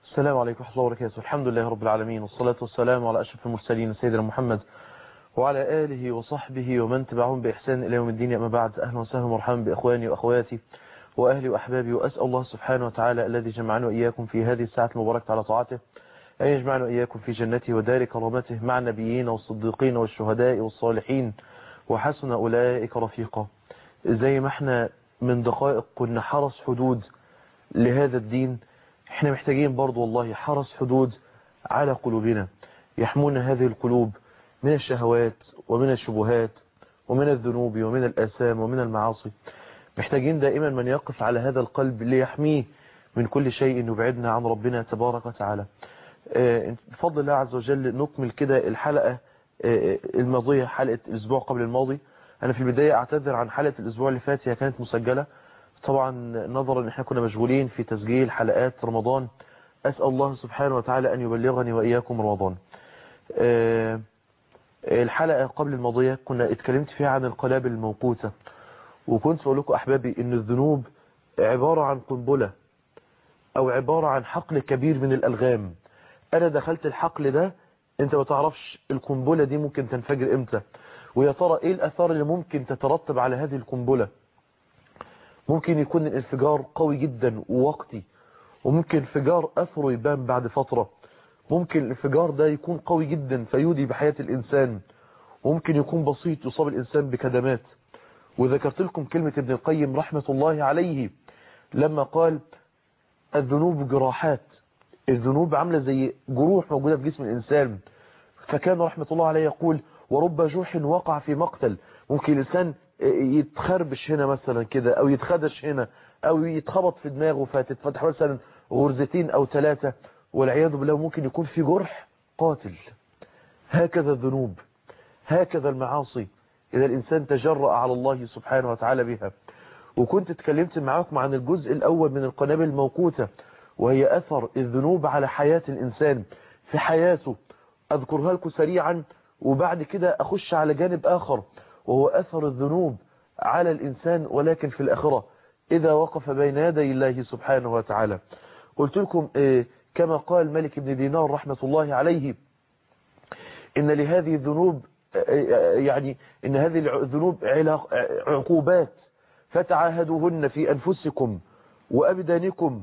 السلام عليكم ورحمة الله وبركاته الحمد لله رب العالمين والصلاة والسلام على أشرف المرسلين سيدنا محمد وعلى آله وصحبه ومن تبعهم بإحسان إلى يوم الدين أما بعد أهلا وسهلا ومرحبا بإخواني وأخواتي وأهلي وأحبابي وأسأل الله سبحانه وتعالى الذي جمعنا وإياكم في هذه الساعة المباركة على طاعته أن يجمعنا وإياكم في جنته ودار كرامته مع النبيين والصديقين والشهداء والصالحين وحسن أولئك رفيقا زي ما احنا من دقائق كنا حرس حدود لهذا الدين احنا محتاجين برضو والله حرس حدود على قلوبنا يحمون هذه القلوب من الشهوات ومن الشبهات ومن الذنوب ومن الآثام ومن المعاصي محتاجين دائما من يقف على هذا القلب ليحميه من كل شيء يبعدنا عن ربنا تبارك وتعالى بفضل الله عز وجل نكمل كده الحلقة الماضية حلقة الأسبوع قبل الماضي أنا في البداية أعتذر عن حلقة الأسبوع اللي فات هي كانت مسجلة طبعا نظرا ان احنا كنا مشغولين في تسجيل حلقات رمضان أسأل الله سبحانه وتعالى أن يبلغني وإياكم رمضان الحلقة قبل الماضية كنا اتكلمت فيها عن القلابل الموقوتة وكنت أقول لكم أحبابي أن الذنوب عبارة عن قنبلة أو عبارة عن حقل كبير من الألغام أنا دخلت الحقل ده أنت ما تعرفش القنبلة دي ممكن تنفجر إمتى ويا ترى إيه الأثار اللي ممكن تترتب على هذه القنبلة ممكن يكون الانفجار قوي جدا ووقتي وممكن انفجار أثره يبان بعد فترة ممكن الانفجار ده يكون قوي جدا فيودي بحياة الإنسان وممكن يكون بسيط يصاب الإنسان بكدمات وذكرت لكم كلمة ابن القيم رحمة الله عليه لما قال الذنوب جراحات الذنوب عاملة زي جروح موجودة في جسم الإنسان فكان رحمة الله عليه يقول ورب جوح وقع في مقتل ممكن الإنسان يتخربش هنا مثلا كده او يتخدش هنا او يتخبط في دماغه فتتفتح مثلا غرزتين او ثلاثة والعياذ بالله ممكن يكون في جرح قاتل هكذا الذنوب هكذا المعاصي إذا الإنسان تجرأ على الله سبحانه وتعالى بها وكنت اتكلمت معاكم عن الجزء الأول من القنابل الموقوتة وهي أثر الذنوب على حياة الإنسان في حياته أذكرها لكم سريعا وبعد كده أخش على جانب آخر وهو أثر الذنوب على الإنسان ولكن في الآخرة إذا وقف بين يدي الله سبحانه وتعالى قلت لكم إيه كما قال ملك بن دينار رحمة الله عليه إن لهذه الذنوب يعني إن هذه الذنوب عقوبات فتعاهدوهن في أنفسكم وأبدانكم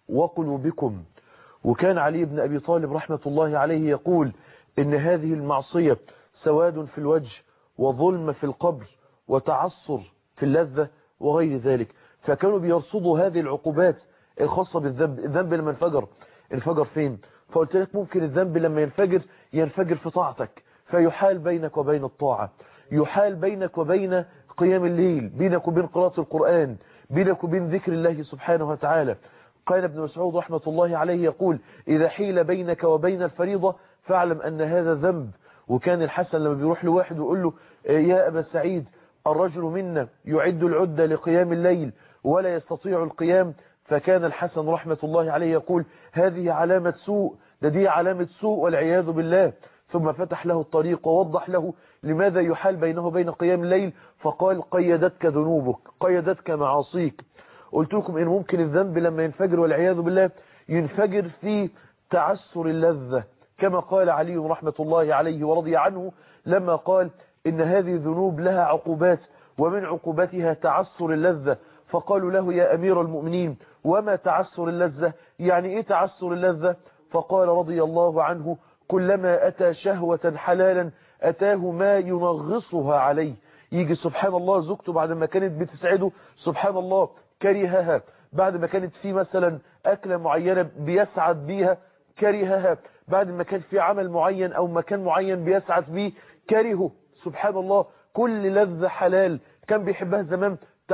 وقلوبكم وكان علي بن أبي طالب رحمة الله عليه يقول إن هذه المعصية سواد في الوجه وظلم في القبر وتعصر في اللذة وغير ذلك فكانوا بيرصدوا هذه العقوبات الخاصة بالذنب الذنب لما انفجر انفجر فين فقلت لك ممكن الذنب لما ينفجر ينفجر في طاعتك فيحال بينك وبين الطاعة يحال بينك وبين قيام الليل بينك وبين قراءة القرآن بينك وبين ذكر الله سبحانه وتعالى قال ابن مسعود رحمة الله عليه يقول إذا حيل بينك وبين الفريضة فاعلم أن هذا ذنب وكان الحسن لما بيروح لواحد ويقول له يا أبا سعيد الرجل منا يعد العدة لقيام الليل ولا يستطيع القيام فكان الحسن رحمة الله عليه يقول هذه علامة سوء ده دي علامة سوء والعياذ بالله ثم فتح له الطريق ووضح له لماذا يحال بينه وبين قيام الليل فقال قيدتك ذنوبك قيدتك معاصيك قلت لكم إن ممكن الذنب لما ينفجر والعياذ بالله ينفجر في تعسر اللذة كما قال علي رحمة الله عليه ورضي عنه لما قال إن هذه الذنوب لها عقوبات ومن عقوبتها تعسر اللذة فقالوا له يا أمير المؤمنين وما تعسر اللذة يعني إيه تعسر اللذة فقال رضي الله عنه كلما أتى شهوة حلالا أتاه ما ينغصها عليه يجي سبحان الله زوجته بعد ما كانت بتسعده سبحان الله كرهها بعد ما كانت في مثلا أكلة معينة بيسعد بيها كرهها بعد ما كان في عمل معين أو مكان معين بيسعد بيه كرهه سبحان الله كل لذة حلال كان بيحبها زمان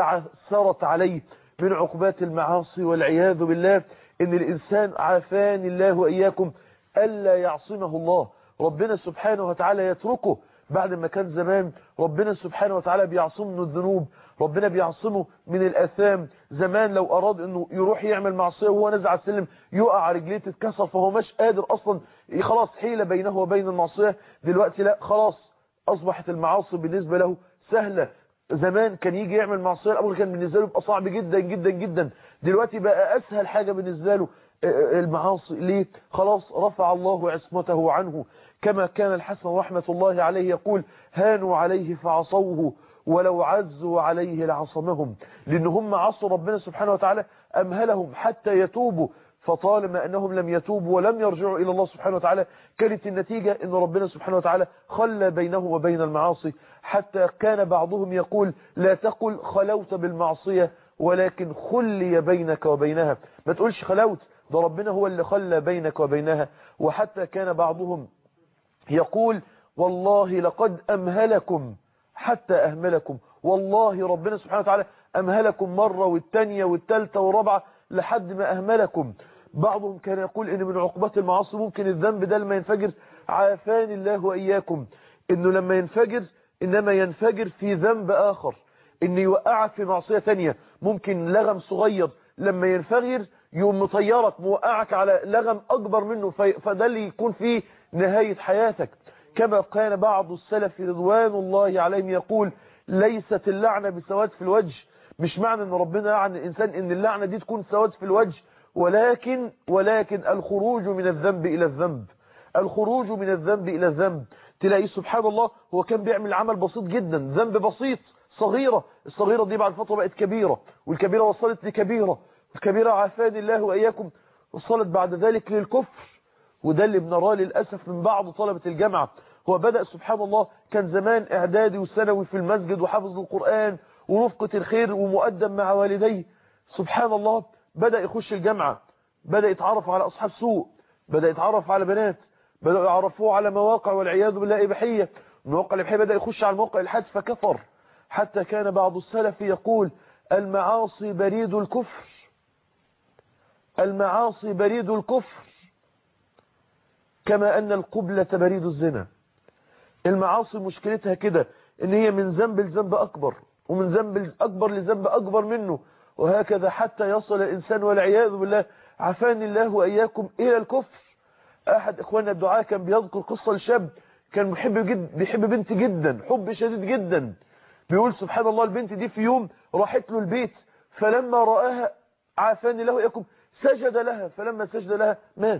تعثرت عليه من عقوبات المعاصي والعياذ بالله ان الإنسان عافاني الله وإياكم ألا يعصمه الله ربنا سبحانه وتعالى يتركه بعد ما كان زمان ربنا سبحانه وتعالى بيعصمه من الذنوب ربنا بيعصمه من الأثام زمان لو أراد أنه يروح يعمل معصية وهو نزع على السلم يقع رجليه تتكسر فهو مش قادر أصلا خلاص حيلة بينه وبين المعصية دلوقتي لا خلاص أصبحت المعاصي بالنسبة له سهلة زمان كان يجي يعمل معصية الأمر كان بالنسبة له يبقى صعب جدا جدا جدا دلوقتي بقى أسهل حاجة بالنسبة له المعاصي ليه خلاص رفع الله عصمته عنه كما كان الحسن رحمة الله عليه يقول هانوا عليه فعصوه ولو عزوا عليه لعصمهم لأن هم عصوا ربنا سبحانه وتعالى أمهلهم حتى يتوبوا فطالما أنهم لم يتوبوا ولم يرجعوا إلى الله سبحانه وتعالى كانت النتيجة أن ربنا سبحانه وتعالى خلى بينه وبين المعاصي حتى كان بعضهم يقول لا تقل خلوت بالمعصية ولكن خلي بينك وبينها ما تقولش خلوت ده ربنا هو اللي خلى بينك وبينها وحتى كان بعضهم يقول والله لقد أمهلكم حتى أهملكم والله ربنا سبحانه وتعالى أمهلكم مرة والتانية والتالتة والرابعة لحد ما أهملكم بعضهم كان يقول إن من عقوبات المعاصي ممكن الذنب ده لما ينفجر عافان الله وإياكم إنه لما ينفجر إنما ينفجر في ذنب آخر إنه يوقعك في معصية تانية ممكن لغم صغير لما ينفجر يوم مطيرك موقعك على لغم أكبر منه فده اللي يكون فيه نهاية حياتك كما كان بعض السلف رضوان الله عليهم يقول ليست اللعنة بسواد في الوجه مش معنى ان ربنا لعن الانسان ان اللعنة دي تكون سواد في الوجه ولكن ولكن الخروج من الذنب الى الذنب الخروج من الذنب الى الذنب تلاقيه سبحان الله هو كان بيعمل عمل بسيط جدا ذنب بسيط صغيرة الصغيرة دي بعد فترة بقت كبيرة والكبيرة وصلت لكبيرة الكبيرة عافاني الله وإياكم وصلت بعد ذلك للكفر وده اللي بنراه للأسف من بعض طلبة الجامعة هو بدأ سبحان الله كان زمان إعدادي وثانوي في المسجد وحافظ القرآن ورفقة الخير ومؤدب مع والديه سبحان الله بدأ يخش الجامعة بدأ يتعرف على أصحاب سوء بدأ يتعرف على بنات بدأوا يعرفوه على مواقع والعياذ بالله إباحية المواقع الإباحية بدأ يخش على المواقع الحاد فكفر حتى كان بعض السلف يقول المعاصي بريد الكفر المعاصي بريد الكفر كما أن القبلة بريد الزنا المعاصي مشكلتها كده ان هي من ذنب لذنب أكبر ومن ذنب أكبر لذنب أكبر منه وهكذا حتى يصل الإنسان والعياذ بالله عفاني الله وإياكم إلى الكفر أحد إخواننا الدعاء كان بيذكر قصة لشاب كان محب جد بيحب بنت جدا حب شديد جدا بيقول سبحان الله البنت دي في يوم راحت له البيت فلما رآها عافاني الله وإياكم سجد لها فلما سجد لها مات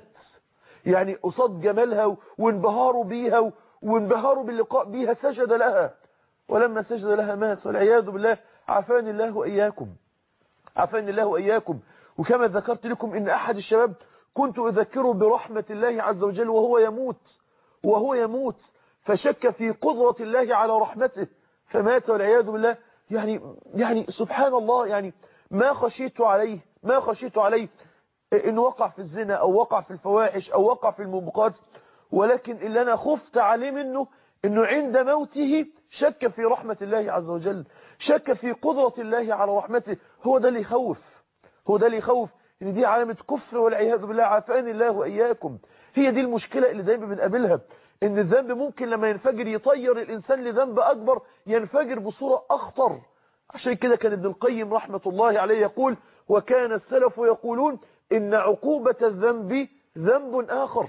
يعني قصاد جمالها وانبهاروا بيها وانبهاروا باللقاء بيها سجد لها ولما سجد لها مات والعياذ بالله عافاني الله وإياكم عافاني الله وإياكم وكما ذكرت لكم إن أحد الشباب كنت أذكره برحمة الله عز وجل وهو يموت وهو يموت فشك في قدرة الله على رحمته فمات والعياذ بالله يعني يعني سبحان الله يعني ما خشيت عليه ما خشيت عليه إن وقع في الزنا أو وقع في الفواحش أو وقع في الموبقات ولكن اللي أنا خفت عليه منه أنه عند موته شك في رحمة الله عز وجل شك في قدرة الله على رحمته هو ده اللي يخوف هو ده اللي يخوف ان دي علامة كفر والعياذ بالله عافاني الله وإياكم هي دي المشكلة اللي دايما بنقابلها ان الذنب ممكن لما ينفجر يطير الإنسان لذنب أكبر ينفجر بصورة أخطر عشان كده كان ابن القيم رحمة الله عليه يقول وكان السلف يقولون إن عقوبة الذنب ذنب آخر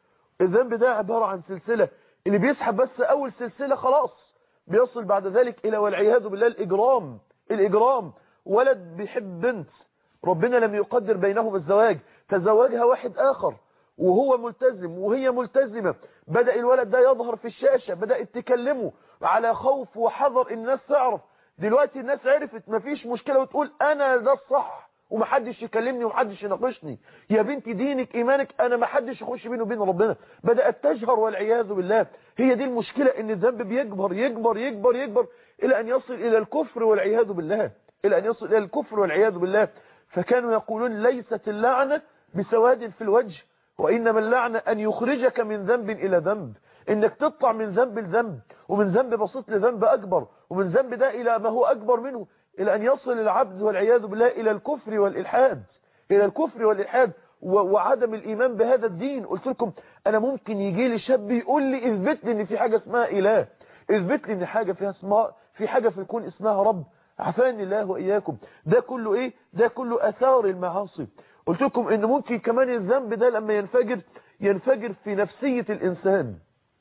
الذنب ده عبارة عن سلسلة اللي بيسحب بس أول سلسلة خلاص بيصل بعد ذلك إلى والعياذ بالله الإجرام الإجرام ولد بيحب بنت ربنا لم يقدر بينهم الزواج تزوجها واحد آخر وهو ملتزم وهي ملتزمة بدأ الولد ده يظهر في الشاشة بدأت تكلمه على خوف وحذر الناس تعرف دلوقتي الناس عرفت مفيش مشكلة وتقول أنا ده الصح ومحدش يكلمني ومحدش يناقشني يا بنتي دينك إيمانك أنا محدش يخش بينه وبين ربنا بدأت تجهر والعياذ بالله هي دي المشكلة إن الذنب بيكبر يكبر يكبر يكبر إلى أن يصل إلى الكفر والعياذ بالله إلى أن يصل إلى الكفر والعياذ بالله فكانوا يقولون ليست اللعنة بسواد في الوجه وإنما اللعنة أن يخرجك من ذنب إلى ذنب إنك تطلع من ذنب لذنب ومن ذنب بسيط لذنب أكبر ومن ذنب ده إلى ما هو أكبر منه إلى أن يصل العبد والعياذ بالله إلى الكفر والإلحاد إلى الكفر والإلحاد وعدم الإيمان بهذا الدين قلت لكم أنا ممكن يجي لي شاب يقول لي اثبت لي إن في حاجة اسمها إله اثبت لي إن حاجة فيها اسمها في حاجة في الكون اسمها رب عفاني الله وإياكم ده كله إيه ده كله أثار المعاصي قلت لكم إن ممكن كمان الذنب ده لما ينفجر ينفجر في نفسية الإنسان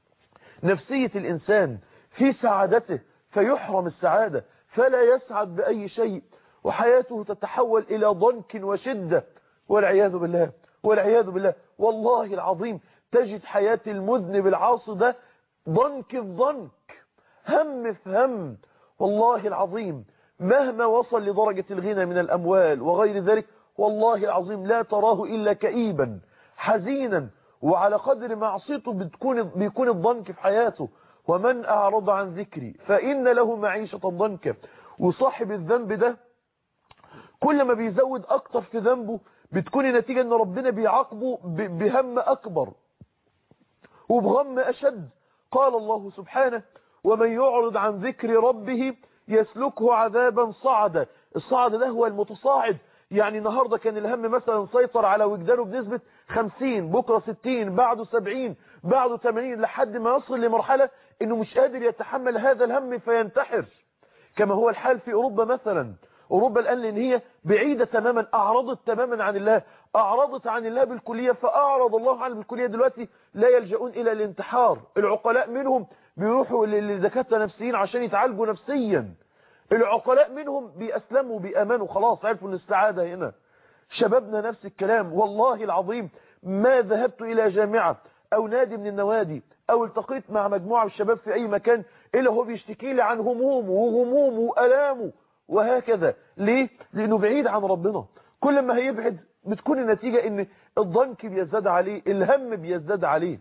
نفسية الإنسان في سعادته فيحرم السعادة فلا يسعد بأي شيء وحياته تتحول إلى ضنك وشدة والعياذ بالله والعياذ بالله والله العظيم تجد حياة المذنب العاصي ده ضنك الضنك هم في هم والله العظيم مهما وصل لدرجة الغنى من الأموال وغير ذلك والله العظيم لا تراه إلا كئيبا حزينا وعلى قدر معصيته بتكون بيكون الضنك في حياته ومن أعرض عن ذكري فإن له معيشة ضنكا وصاحب الذنب ده كل ما بيزود أكتر في ذنبه بتكون النتيجة أن ربنا بيعاقبه بهم أكبر وبغم أشد قال الله سبحانه ومن يعرض عن ذكر ربه يسلكه عذابا صعدا الصعد ده هو المتصاعد يعني النهاردة كان الهم مثلا سيطر على وجدانه بنسبة 50 بكرة 60 بعده 70 بعده 80 لحد ما يصل لمرحلة انه مش قادر يتحمل هذا الهم فينتحر كما هو الحال في اوروبا مثلا اوروبا الان لان هي بعيدة تماما اعرضت تماما عن الله اعرضت عن الله بالكلية فاعرض الله عنه بالكلية دلوقتي لا يلجؤون الى الانتحار العقلاء منهم بيروحوا لدكاتره نفسيين عشان يتعالجوا نفسيا العقلاء منهم بيأسلموا بيأمنوا خلاص عرفوا ان السعادة هنا شبابنا نفس الكلام والله العظيم ما ذهبت إلى جامعة أو نادي من النوادي أو التقيت مع مجموعة من الشباب في أي مكان إلا هو بيشتكي لي عن همومه وغمومه وألامه وهكذا ليه؟ لأنه بعيد عن ربنا كل ما هيبعد بتكون النتيجة ان الضنك بيزداد عليه الهم بيزداد عليه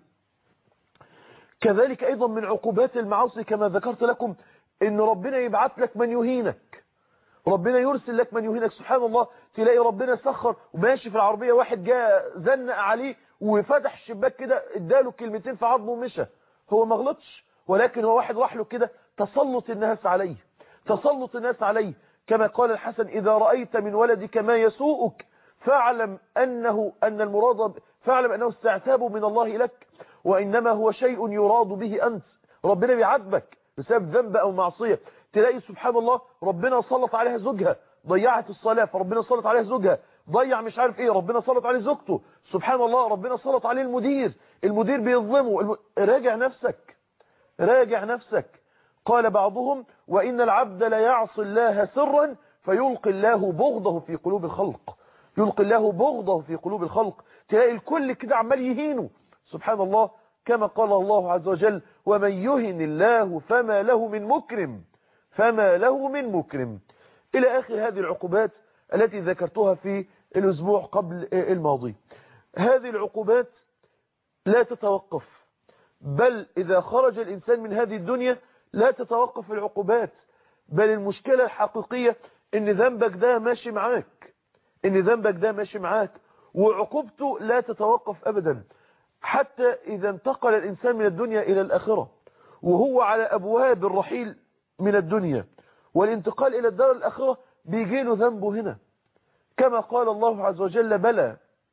كذلك أيضا من عقوبات المعاصي كما ذكرت لكم ان ربنا يبعث لك من يهينك ربنا يرسل لك من يهينك سبحان الله تلاقي ربنا سخر وماشي في العربية واحد جاء زنق عليه وفتح الشباك كده اداله كلمتين في عظمه ومشى هو ما غلطش ولكن هو واحد راح له كده تسلط الناس عليه تسلط الناس عليه كما قال الحسن إذا رأيت من ولدك ما يسوءك فاعلم أنه أن المراد فاعلم أنه استعتاب من الله لك وإنما هو شيء يراد به أنت ربنا بيعاتبك بسبب ذنب أو معصية تلاقي سبحان الله ربنا سلط عليها زوجها ضيعت الصلاة فربنا سلط عليها زوجها ضيع مش عارف ايه ربنا سلط عليه زوجته سبحان الله ربنا سلط عليه المدير المدير بيظلمه الم... راجع نفسك راجع نفسك قال بعضهم وإن العبد لا يعصي الله سرا فيلقي الله بغضه في قلوب الخلق يلقي الله بغضه في قلوب الخلق تلاقي الكل كده عمال يهينه سبحان الله كما قال الله عز وجل ومن يهن الله فما له من مكرم فما له من مكرم إلى آخر هذه العقوبات التي ذكرتها في الأسبوع قبل الماضي هذه العقوبات لا تتوقف بل إذا خرج الإنسان من هذه الدنيا لا تتوقف العقوبات بل المشكلة الحقيقية ان ذنبك ده ماشي معاك ان ذنبك ده ماشي معاك وعقوبته لا تتوقف أبدا حتى إذا انتقل الإنسان من الدنيا إلى الآخرة وهو على أبواب الرحيل من الدنيا والانتقال إلى الدار الآخرة بيجي له ذنبه هنا كما قال الله عز وجل بلى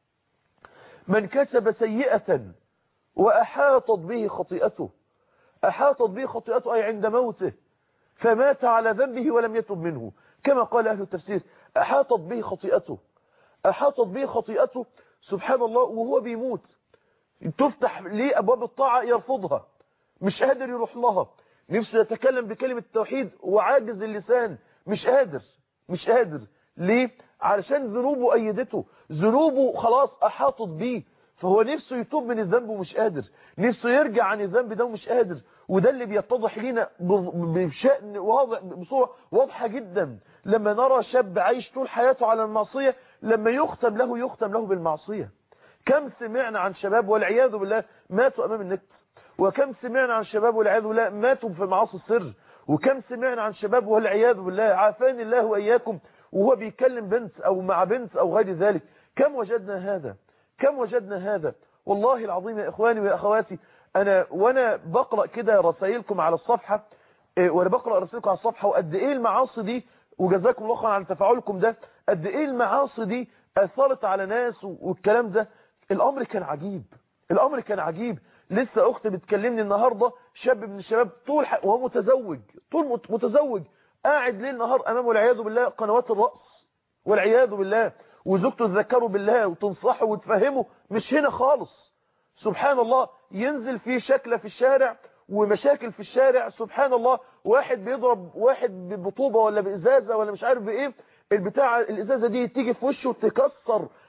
من كسب سيئة وأحاطت به خطيئته أحاطت به خطيئته أي عند موته فمات على ذنبه ولم يتب منه كما قال أهل التفسير أحاطت به خطيئته أحاطت به خطيئته سبحان الله وهو بيموت تفتح ليه أبواب الطاعة يرفضها مش قادر يروح لها نفسه يتكلم بكلمة التوحيد وعاجز اللسان مش قادر مش قادر ليه علشان ذنوبه أيدته ذنوبه خلاص أحاطت بيه فهو نفسه يتوب من الذنب ومش قادر نفسه يرجع عن الذنب ده ومش قادر وده اللي بيتضح لنا بشأن واضح بصورة واضحة جدا لما نرى شاب عايش طول حياته على المعصية لما يختم له يختم له بالمعصية كم سمعنا عن شباب والعياذ بالله ماتوا أمام النت وكم سمعنا عن شباب والعياذ بالله ماتوا في معاصي السر وكم سمعنا عن شباب والعياذ بالله عافاني الله وإياكم وهو بيكلم بنت أو مع بنت أو غير ذلك كم وجدنا هذا كم وجدنا هذا والله العظيم يا إخواني ويا أخواتي أنا وأنا بقرأ كده رسائلكم على الصفحة وأنا بقرأ رسائلكم على الصفحة وقد إيه المعاصي دي وجزاكم الله خيرا عن تفاعلكم ده قد إيه المعاصي دي أثرت على ناس والكلام ده الأمر كان عجيب الأمر كان عجيب لسه أختي بتكلمني النهاردة شاب من الشباب طول حق وهو متزوج طول متزوج قاعد ليل نهار أمامه والعياذ بالله قنوات الرأس والعياذ بالله وزوجته تذكره بالله وتنصحه وتفهمه مش هنا خالص سبحان الله ينزل في شكلة في الشارع ومشاكل في الشارع سبحان الله واحد بيضرب واحد ببطوبة ولا بإزازة ولا مش عارف بإيه البتاع الإزازة دي تيجي في وشه تكسر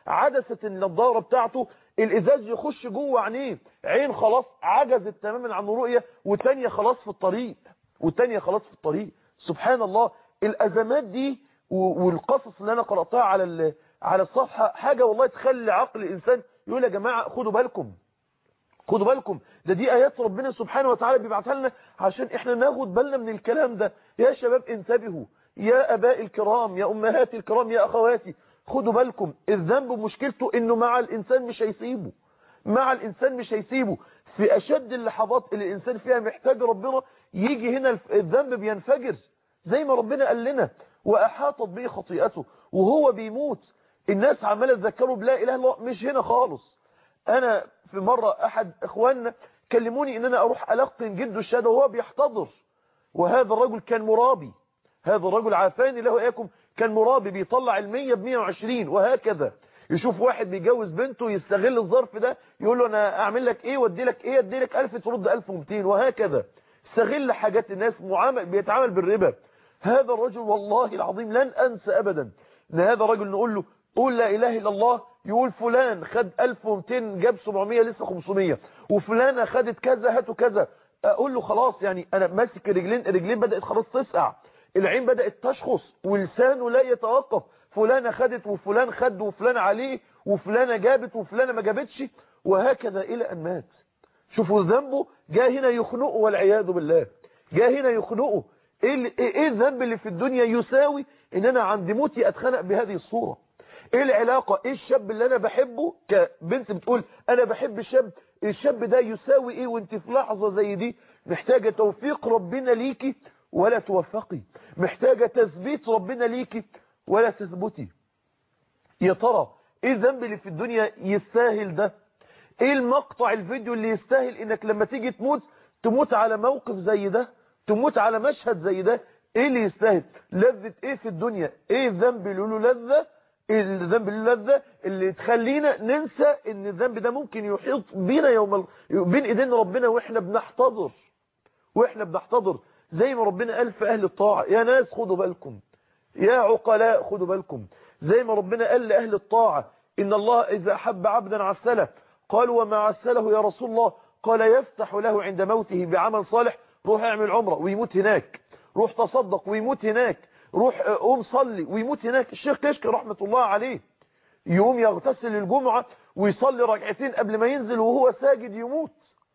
عدسة النضارة بتاعته الازاز يخش جوه عينيه عين خلاص عجزت تماما عن الرؤية والتانية خلاص في الطريق والتانية خلاص في الطريق سبحان الله الازمات دي والقصص اللي انا قرأتها على على الصفحة حاجة والله تخلي عقل الانسان يقول يا جماعة خدوا بالكم خدوا بالكم ده دي ايات ربنا سبحانه وتعالى بيبعتها لنا عشان احنا ناخد بالنا من الكلام ده يا شباب انتبهوا يا اباء الكرام يا امهاتي الكرام يا اخواتي خدوا بالكم الذنب مشكلته انه مع الانسان مش هيسيبه مع الانسان مش هيسيبه في اشد اللحظات اللي الانسان فيها محتاج ربنا يجي هنا الذنب بينفجر زي ما ربنا قال لنا واحاطت به خطيئته وهو بيموت الناس عماله تذكروا بلا اله الا الله مش هنا خالص انا في مرة احد اخواننا كلموني ان انا اروح القن جده الشهاده وهو بيحتضر وهذا الرجل كان مرابي هذا الرجل عافاني له اياكم كان مرابي بيطلع المية ب 120 وهكذا يشوف واحد بيجوز بنته يستغل الظرف ده يقول له انا اعمل لك ايه وادي لك ايه ادي لك 1000 ترد 1200 وهكذا استغل حاجات الناس معامل بيتعامل بالربا هذا الرجل والله العظيم لن انسى ابدا ان هذا الرجل نقول له قول لا اله الا الله يقول فلان خد 1200 جاب 700 لسه 500 وفلانه خدت كذا هاتوا كذا اقول له خلاص يعني انا ماسك رجلين رجلين بدات خلاص تسقع العين بدات تشخص ولسانه لا يتوقف فلانه خدت وفلان خد وفلان عليه وفلانه جابت وفلانه ما جابتش وهكذا الى ان مات شوفوا ذنبه جاء هنا يخنقه والعياذ بالله جاء هنا يخنقه ايه ايه الذنب اللي في الدنيا يساوي ان انا عند موتي اتخنق بهذه الصوره ايه العلاقة ايه الشاب اللي انا بحبه كبنت بتقول انا بحب الشاب الشاب ده يساوي ايه وانت في لحظة زي دي محتاجة توفيق ربنا ليكي ولا توفقي محتاجة تثبيت ربنا ليكي ولا تثبتي يا ترى ايه الذنب اللي في الدنيا يستاهل ده ايه المقطع الفيديو اللي يستاهل انك لما تيجي تموت تموت على موقف زي ده تموت على مشهد زي ده ايه اللي يستاهل لذة ايه في الدنيا ايه الذنب اللي له لذة الذنب اللذة اللي تخلينا ننسى ان الذنب ده ممكن يحيط بينا يوم ال... بين ايدين ربنا واحنا بنحتضر واحنا بنحتضر زي ما ربنا قال في اهل الطاعة يا ناس خدوا بالكم يا عقلاء خدوا بالكم زي ما ربنا قال لأهل الطاعة إن الله إذا أحب عبدا عسله قال وما عسله يا رسول الله قال يفتح له عند موته بعمل صالح روح اعمل عمره ويموت هناك روح تصدق ويموت هناك روح قوم صلي ويموت هناك الشيخ كشك رحمة الله عليه يقوم يغتسل الجمعة ويصلي ركعتين قبل ما ينزل وهو ساجد يموت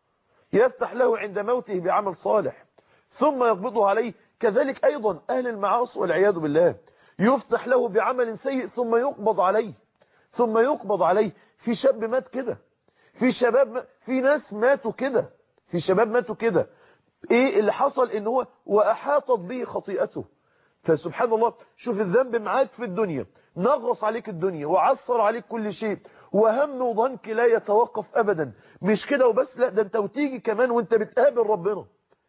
يفتح له عند موته بعمل صالح ثم يقبضه عليه كذلك أيضا أهل المعاصي والعياذ بالله يفتح له بعمل سيء ثم يقبض عليه ثم يقبض عليه في شاب مات كده في شباب ما في ناس ماتوا كده في شباب ماتوا كده ايه اللي حصل ان هو واحاطت به خطيئته فسبحان الله شوف الذنب معاك في الدنيا نغص عليك الدنيا وعصر عليك كل شيء وهم وضنك لا يتوقف ابدا مش كده وبس لا ده انت وتيجي كمان وانت بتقابل ربنا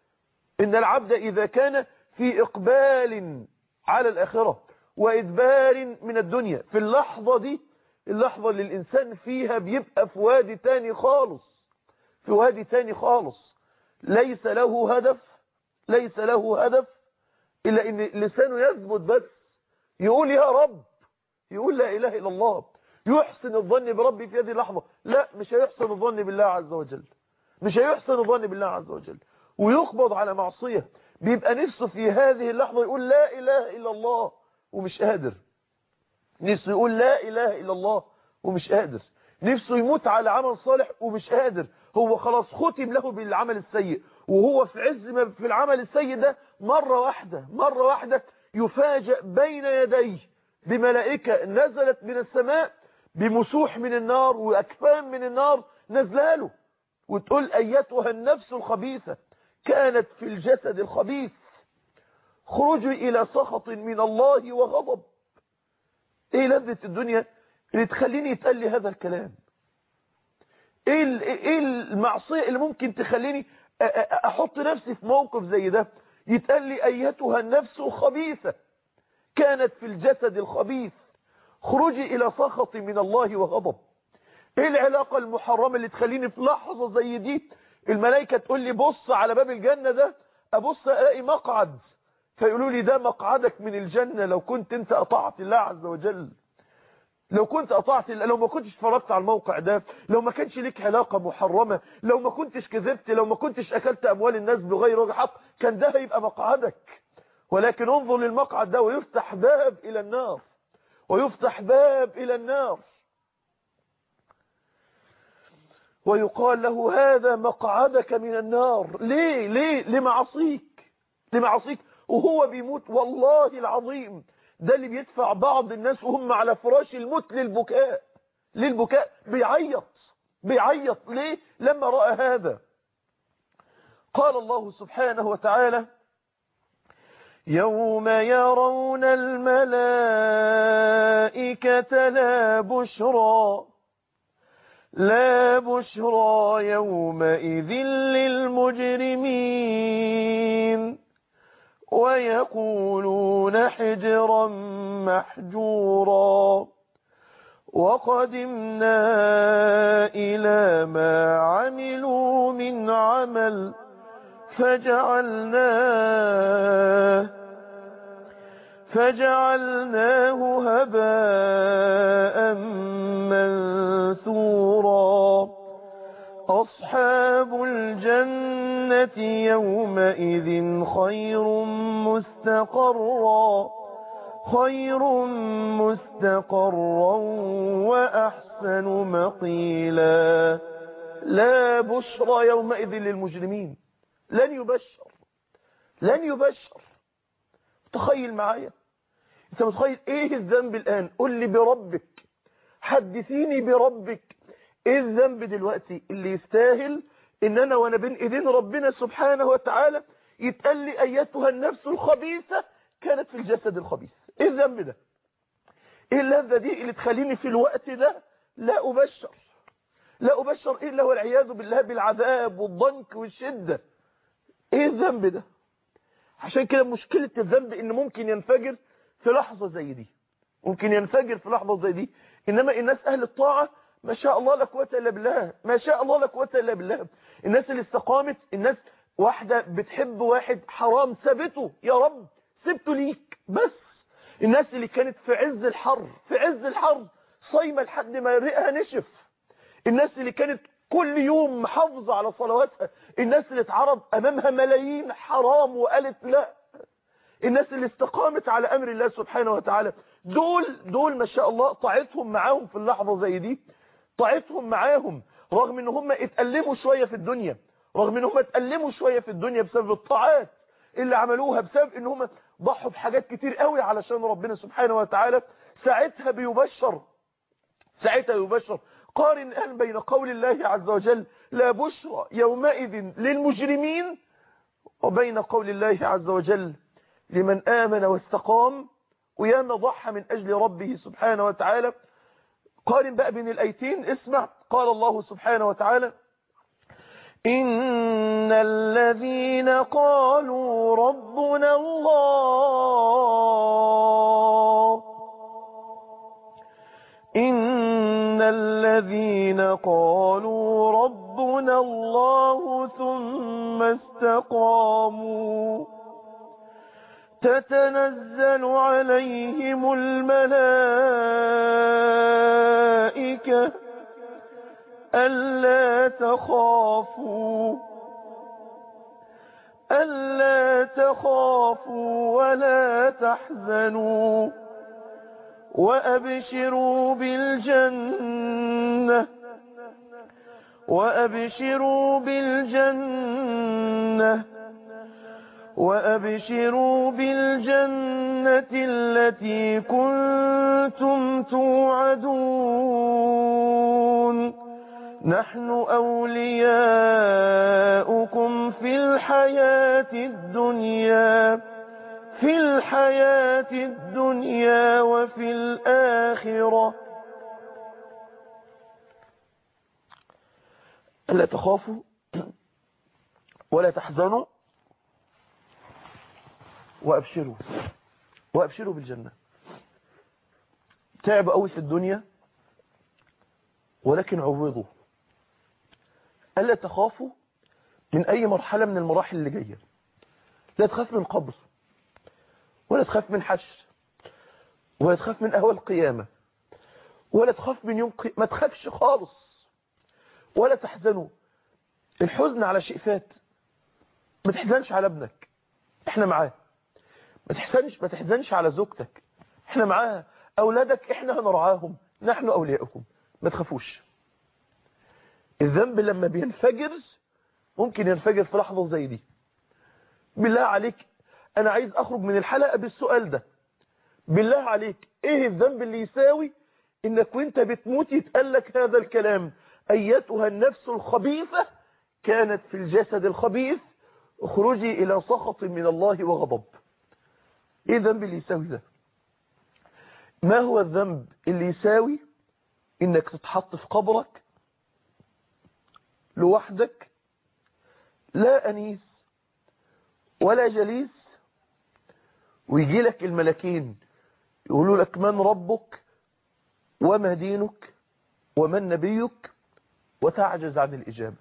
ان العبد اذا كان في اقبال على الاخرة وادبار من الدنيا في اللحظة دي اللحظة اللي الانسان فيها بيبقى في وادي تاني خالص في وادي تاني خالص ليس له هدف ليس له هدف إلا إن لسانه يثبت بس يقول يا رب يقول لا إله إلا الله يحسن الظن بربي في هذه اللحظة لا مش هيحسن الظن بالله عز وجل مش هيحسن الظن بالله عز وجل ويقبض على معصية بيبقى نفسه في هذه اللحظة يقول لا إله إلا الله ومش قادر نفسه يقول لا إله إلا الله ومش قادر نفسه يموت على عمل صالح ومش قادر هو خلاص ختم له بالعمل السيء وهو في عز ما في العمل السيء ده مرة واحدة مرة واحدة يفاجأ بين يديه بملائكة نزلت من السماء بمسوح من النار وأكفان من النار نزلاله وتقول أيتها النفس الخبيثة كانت في الجسد الخبيث خروجي إلى سخط من الله وغضب ايه لذة الدنيا اللي تخليني يتقال لي هذا الكلام ايه ايه المعصية اللي ممكن تخليني احط نفسي في موقف زي ده يتقال لي ايتها النفس خبيثة كانت في الجسد الخبيث خروجي الى سخط من الله وغضب ايه العلاقة المحرمة اللي تخليني في لحظة زي دي الملائكة تقول لي بص على باب الجنة ده ابص الاقي مقعد فيقولوا لي ده مقعدك من الجنة لو كنت انت اطعت الله عز وجل لو كنت قطعت لو ما كنتش اتفرجت على الموقع ده لو ما كانش ليك علاقة محرمة لو ما كنتش كذبت لو ما كنتش اكلت اموال الناس بغير وجه حق كان ده هيبقى مقعدك ولكن انظر للمقعد ده ويفتح باب الى النار ويفتح باب الى النار ويقال له هذا مقعدك من النار ليه ليه لمعصيك لمعصيك وهو بيموت والله العظيم ده اللي بيدفع بعض الناس وهم على فراش الموت للبكاء للبكاء بيعيط بيعيط ليه لما رأى هذا قال الله سبحانه وتعالى يوم يرون الملائكة لا بشرى لا بشرى يومئذ للمجرمين ويقولون حجرا محجورا وقدمنا إلى ما عملوا من عمل فجعلناه فجعلناه هباء منثورا أصحاب الجنة يومئذ خير مستقرا خير مستقرا وأحسن مقيلا لا بشرى يومئذ للمجرمين لن يبشر لن يبشر تخيل معايا انت متخيل ايه الذنب الان قل لي بربك حدثيني بربك ايه الذنب دلوقتي اللي يستاهل ان انا وانا بين ايدين ربنا سبحانه وتعالى يتقال لي ايتها النفس الخبيثة كانت في الجسد الخبيث ايه الذنب ده ايه اللذة دي اللي تخليني في الوقت ده لا ابشر لا ابشر الا والعياذ بالله بالعذاب والضنك والشدة ايه الذنب ده عشان كده مشكلة الذنب ان ممكن ينفجر في لحظة زي دي ممكن ينفجر في لحظة زي دي انما الناس اهل الطاعة ما شاء الله لا قوه الا بالله ما شاء الله لا قوه الا بالله الناس اللي استقامت الناس واحدة بتحب واحد حرام سابته يا رب سبته ليك بس الناس اللي كانت في عز الحر في عز الحر صايمه لحد ما رئها نشف الناس اللي كانت كل يوم محافظة على صلواتها الناس اللي اتعرض امامها ملايين حرام وقالت لا الناس اللي استقامت على امر الله سبحانه وتعالى دول دول ما شاء الله طاعتهم معاهم في اللحظة زي دي طاعتهم معاهم رغم ان هم اتألموا شوية في الدنيا رغم ان هم اتألموا شوية في الدنيا بسبب الطاعات اللي عملوها بسبب ان هم ضحوا بحاجات كتير قوي علشان ربنا سبحانه وتعالى ساعتها بيبشر ساعتها يبشر قارن الآن بين قول الله عز وجل لا بشرى يومئذ للمجرمين وبين قول الله عز وجل لمن آمن واستقام وياما ضحى من أجل ربه سبحانه وتعالى قارن بقى بين الأيتين اسمع قال الله سبحانه وتعالى إن الذين قالوا ربنا الله إن الذين قالوا ربنا الله ثم استقاموا تتنزل عليهم الملائكة ألا تخافوا ألا تخافوا ولا تحزنوا وأبشروا بالجنة وأبشروا بالجنة وأبشروا بالجنة التي كنتم توعدون نحن أولياؤكم في الحياة الدنيا في الحياة الدنيا وفي الآخرة ألا تخافوا ولا تحزنوا وأبشروا وأبشروا بالجنة تعب قوي في الدنيا ولكن عوضوا ألا تخافوا من أي مرحلة من المراحل اللي جاية لا تخاف من قبر ولا تخاف من حشر ولا تخاف من أهوى القيامة ولا تخاف من يوم قي... ما تخافش خالص ولا تحزنوا الحزن على شيء فات ما تحزنش على ابنك احنا معاه ما تحزنش ما تحزنش على زوجتك احنا معاها اولادك احنا هنرعاهم نحن اولياؤكم ما تخافوش الذنب لما بينفجر ممكن ينفجر في لحظة زي دي بالله عليك انا عايز اخرج من الحلقة بالسؤال ده بالله عليك ايه الذنب اللي يساوي انك وانت بتموت يتقال لك هذا الكلام ايتها النفس الخبيثة كانت في الجسد الخبيث اخرجي الى سخط من الله وغضب ايه الذنب اللي يساوي ده ما هو الذنب اللي يساوي انك تتحط في قبرك لوحدك لا انيس ولا جليس ويجي لك الملكين يقولوا لك من ربك وما دينك ومن نبيك وتعجز عن الإجابة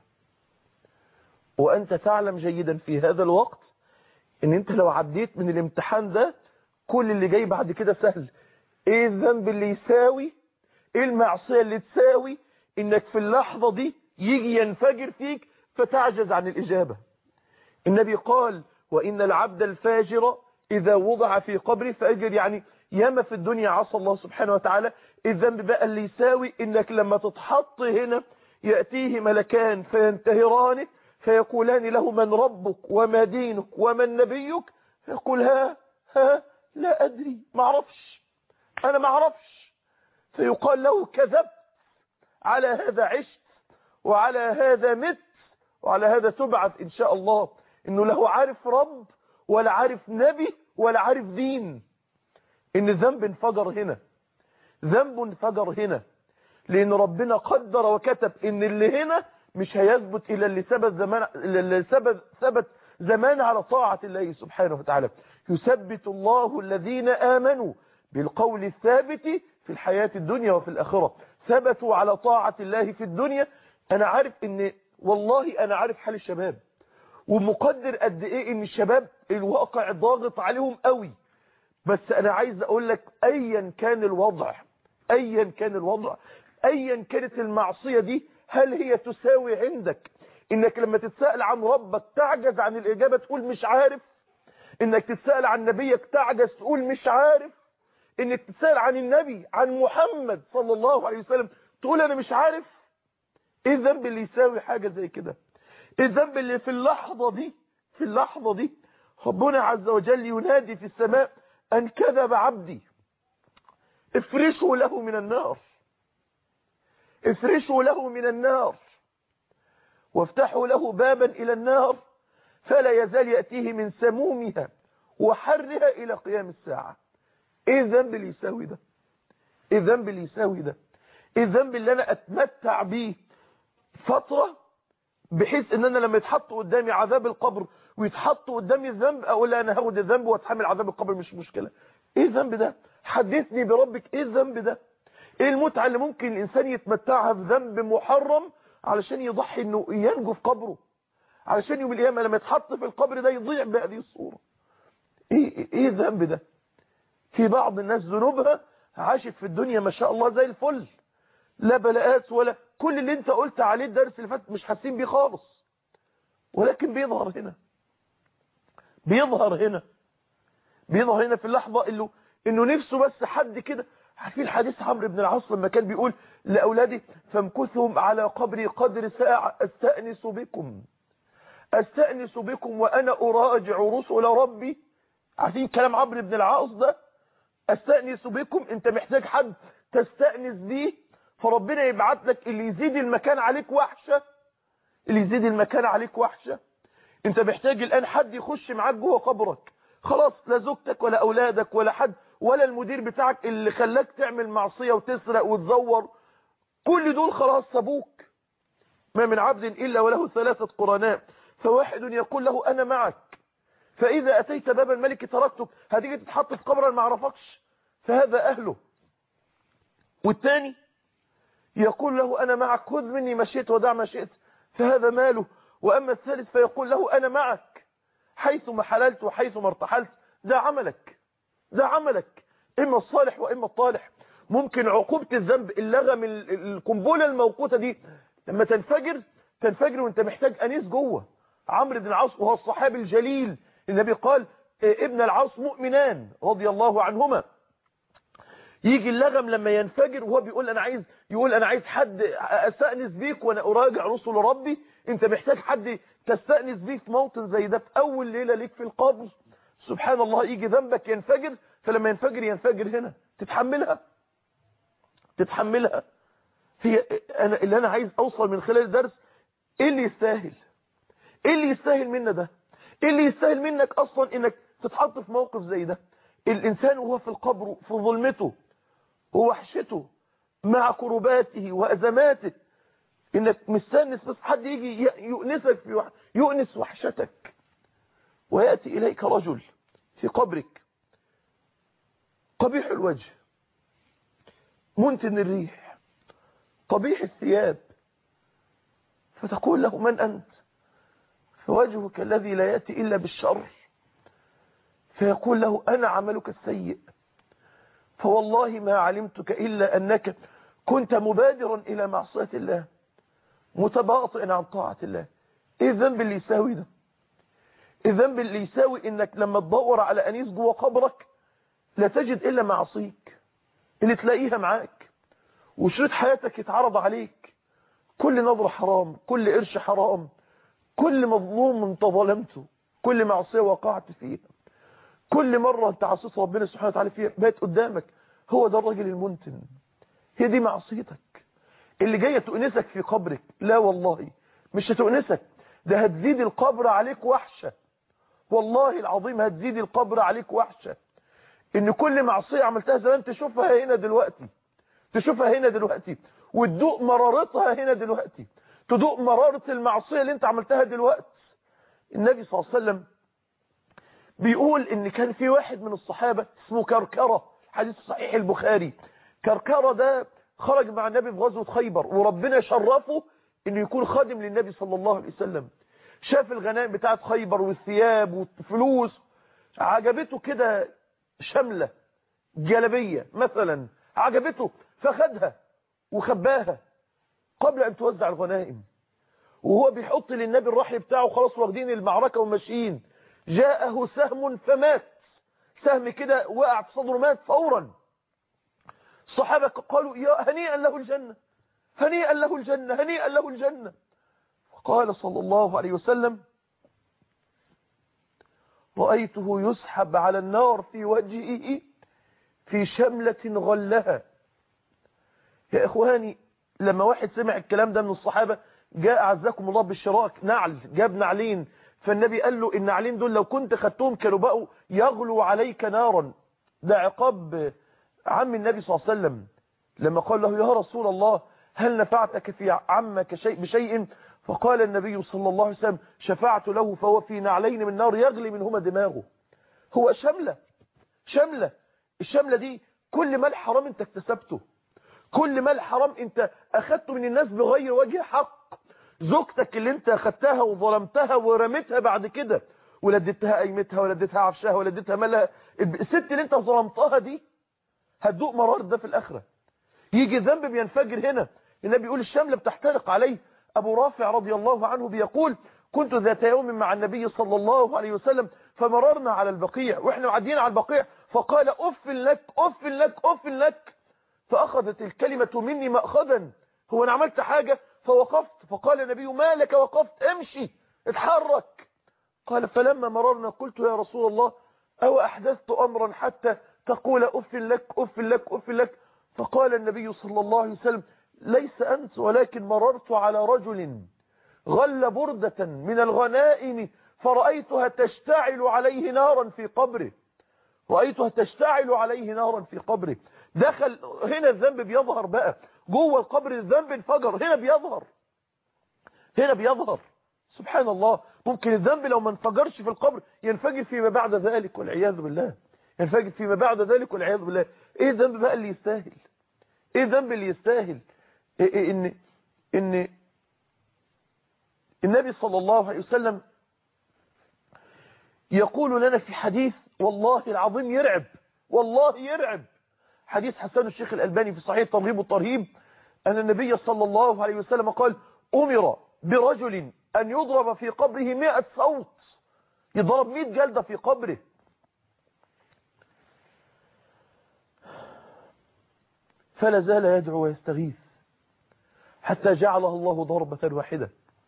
وأنت تعلم جيدا في هذا الوقت ان انت لو عديت من الامتحان ده كل اللي جاي بعد كده سهل ايه الذنب اللي يساوي ايه المعصية اللي تساوي انك في اللحظة دي يجي ينفجر فيك فتعجز عن الإجابة النبي قال وإن العبد الفاجر إذا وضع في قبره فأجر يعني ياما في الدنيا عصى الله سبحانه وتعالى الذنب بقى اللي يساوي إنك لما تتحط هنا يأتيه ملكان فينتهرانه فيقولان له من ربك وما دينك ومن نبيك فيقول ها ها لا أدري ما اعرفش أنا ما اعرفش فيقال له كذبت على هذا عشت وعلى هذا مت وعلى هذا تبعث إن شاء الله إنه له عارف رب ولا عارف نبي ولا عارف دين إن الذنب انفجر هنا ذنب انفجر هنا لأن ربنا قدر وكتب إن اللي هنا مش هيثبت إلا اللي ثبت زمان اللي ثبت ثبت زمان على طاعة الله سبحانه وتعالى يثبت الله الذين آمنوا بالقول الثابت في الحياة الدنيا وفي الآخرة ثبتوا على طاعة الله في الدنيا أنا عارف إن والله أنا عارف حال الشباب ومقدر قد إيه إن الشباب الواقع ضاغط عليهم قوي بس أنا عايز أقول لك أيا كان الوضع أيا كان الوضع أيا كانت المعصية دي هل هي تساوي عندك إنك لما تتسأل عن ربك تعجز عن الإجابة تقول مش عارف إنك تتسأل عن نبيك تعجز تقول مش عارف إنك تتسأل عن النبي عن محمد صلى الله عليه وسلم تقول أنا مش عارف إيه الذنب اللي يساوي حاجة زي كده إيه الذنب اللي في اللحظة دي في اللحظة دي ربنا عز وجل ينادي في السماء أن كذب عبدي افرشوا له من النار افرشوا له من النار وافتحوا له بابا إلى النار فلا يزال يأتيه من سمومها وحرها إلى قيام الساعة ايه الذنب اللي يساوي ده ايه الذنب اللي يساوي ده ايه الذنب اللي انا اتمتع بيه فترة بحيث ان انا لما يتحط قدامي عذاب القبر ويتحط قدامي الذنب اقول لا انا هاخد الذنب واتحمل عذاب القبر مش مشكلة ايه الذنب ده حدثني بربك ايه الذنب ده ايه المتعة اللي ممكن الانسان يتمتعها بذنب محرم علشان يضحي انه ينجو في قبره علشان يوم القيامة لما يتحط في القبر ده يضيع بهذه الصورة ايه ايه الذنب ده في بعض الناس ذنوبها عاشت في الدنيا ما شاء الله زي الفل لا بلاءات ولا كل اللي انت قلت عليه الدرس اللي فات مش حاسين بيه خالص ولكن بيظهر هنا بيظهر هنا بيظهر هنا في اللحظة اللي انه نفسه بس حد كده عارفين حديث عمرو بن العاص لما كان بيقول لأولادي فامكثهم على قبري قدر ساعة استأنس بكم استأنس بكم وأنا أراجع رسل ربي عارفين كلام عمرو بن العاص ده استأنس بكم انت محتاج حد تستأنس بيه فربنا يبعت لك اللي يزيد المكان عليك وحشة اللي يزيد المكان عليك وحشة انت محتاج الآن حد يخش معاك جوه قبرك خلاص لا زوجتك ولا أولادك ولا حد ولا المدير بتاعك اللي خلاك تعمل معصية وتسرق وتزور كل دول خلاص سابوك ما من عبد إلا وله ثلاثة قرناء فواحد يقول له أنا معك فإذا أتيت باب الملك تركتك هتيجي تتحط في قبر ما اعرفكش فهذا أهله والثاني يقول له أنا معك خذ مني ما شئت ودع ما شئت فهذا ماله وأما الثالث فيقول له أنا معك حيث ما حللت وحيث ما ارتحلت ده عملك ده عملك إما الصالح وإما الطالح ممكن عقوبة الذنب اللغم القنبلة الموقوتة دي لما تنفجر تنفجر وانت محتاج انيس جوه عمرو بن العاص وهو الصحابي الجليل النبي قال ابن العاص مؤمنان رضي الله عنهما يجي اللغم لما ينفجر وهو بيقول انا عايز يقول انا عايز حد استانس بيك وانا اراجع رسل ربي انت محتاج حد تستانس بيه في موطن زي ده في اول ليله ليك في القبر سبحان الله يجي ذنبك ينفجر فلما ينفجر ينفجر هنا تتحملها تتحملها هي انا اللي انا عايز اوصل من خلال الدرس ايه اللي يستاهل ايه اللي يستاهل منا ده ايه اللي يستاهل منك اصلا انك تتحط في موقف زي ده الانسان وهو في القبر في ظلمته ووحشته مع كرباته وازماته انك مستنس بس حد يجي يؤنسك في وح... يؤنس وحشتك وياتي اليك رجل في قبرك قبيح الوجه منتن الريح قبيح الثياب فتقول له من أنت فوجهك الذي لا يأتي إلا بالشر فيقول له أنا عملك السيء فوالله ما علمتك إلا أنك كنت مبادرا إلى معصية الله متباطئا عن طاعة الله إيه الذنب اللي يساوي ده الذنب اللي يساوي إنك لما تدور على أنيس جوه قبرك لا تجد إلا معصيك اللي تلاقيها معاك وشريط حياتك يتعرض عليك كل نظرة حرام كل قرش حرام كل مظلوم انت ظلمته كل معصية وقعت فيها كل مرة انت عصيت ربنا سبحانه وتعالى فيها بقت قدامك هو ده الراجل المنتن هي دي معصيتك اللي جاية تؤنسك في قبرك لا والله مش هتؤنسك ده هتزيد القبر عليك وحشة والله العظيم هتزيد القبر عليك وحشة ان كل معصية عملتها زمان تشوفها هنا دلوقتي تشوفها هنا دلوقتي وتدوق مرارتها هنا دلوقتي تدوق مرارة المعصية اللي انت عملتها دلوقتي النبي صلى الله عليه وسلم بيقول ان كان في واحد من الصحابة اسمه كركرة حديث صحيح البخاري كركرة ده خرج مع النبي في غزوة خيبر وربنا شرفه انه يكون خادم للنبي صلى الله عليه وسلم شاف الغنائم بتاعت خيبر والثياب والفلوس عجبته كده شملة جلبية مثلا عجبته فخدها وخباها قبل ان توزع الغنائم وهو بيحط للنبي الرحل بتاعه خلاص واخدين المعركة وماشيين جاءه سهم فمات سهم كده وقع في صدره مات فورا الصحابة قالوا يا هنيئا له الجنة هنيئا له الجنة هنيئا له الجنة قال صلى الله عليه وسلم رأيته يسحب على النار في وجهه في شملة غلها يا إخواني لما واحد سمع الكلام ده من الصحابة جاء عزكم الله بالشراك نعل جاب نعلين فالنبي قال له النعلين دول لو كنت خدتهم كانوا بقوا يغلو عليك نارا ده عقاب عم النبي صلى الله عليه وسلم لما قال له يا رسول الله هل نفعتك في عمك شيء بشيء فقال النبي صلى الله عليه وسلم شفعت له فهو في نعلين من نار يغلي منهما دماغه هو شملة شملة الشملة دي كل مال حرام انت اكتسبته كل مال حرام انت اخدته من الناس بغير وجه حق زوجتك اللي انت اخدتها وظلمتها ورميتها بعد كده ولا اديتها قيمتها ولا اديتها عفشها ولا اديتها مالها الست اللي انت ظلمتها دي هتدوق مرار ده في الاخره يجي ذنب بينفجر هنا النبي يقول الشمله بتحترق عليه ابو رافع رضي الله عنه بيقول كنت ذات يوم مع النبي صلى الله عليه وسلم فمررنا على البقيع واحنا معديين على البقيع فقال اف لك اف لك اف لك فاخذت الكلمه مني ماخذا هو انا عملت حاجه فوقفت فقال النبي ما لك وقفت امشي اتحرك قال فلما مررنا قلت يا رسول الله او احدثت امرا حتى تقول اف لك اف لك اف لك فقال النبي صلى الله عليه وسلم ليس أنت ولكن مررت على رجل غل بردة من الغنائم فرأيتها تشتعل عليه نارا في قبره رأيتها تشتعل عليه نارا في قبره دخل هنا الذنب بيظهر بقى جوه القبر الذنب انفجر هنا بيظهر هنا بيظهر سبحان الله ممكن الذنب لو ما انفجرش في القبر ينفجر فيما بعد ذلك والعياذ بالله ينفجر فيما بعد ذلك والعياذ بالله ايه الذنب بقى اللي يستاهل ايه الذنب اللي يستاهل إيه إيه ان ان النبي صلى الله عليه وسلم يقول لنا في حديث والله العظيم يرعب والله يرعب حديث حسن الشيخ الألباني في صحيح الترغيب والترهيب أن النبي صلى الله عليه وسلم قال أمر برجل أن يضرب في قبره مئة صوت يضرب مئة جلدة في قبره فلا زال يدعو ويستغيث حتى جعله الله ضربة واحدة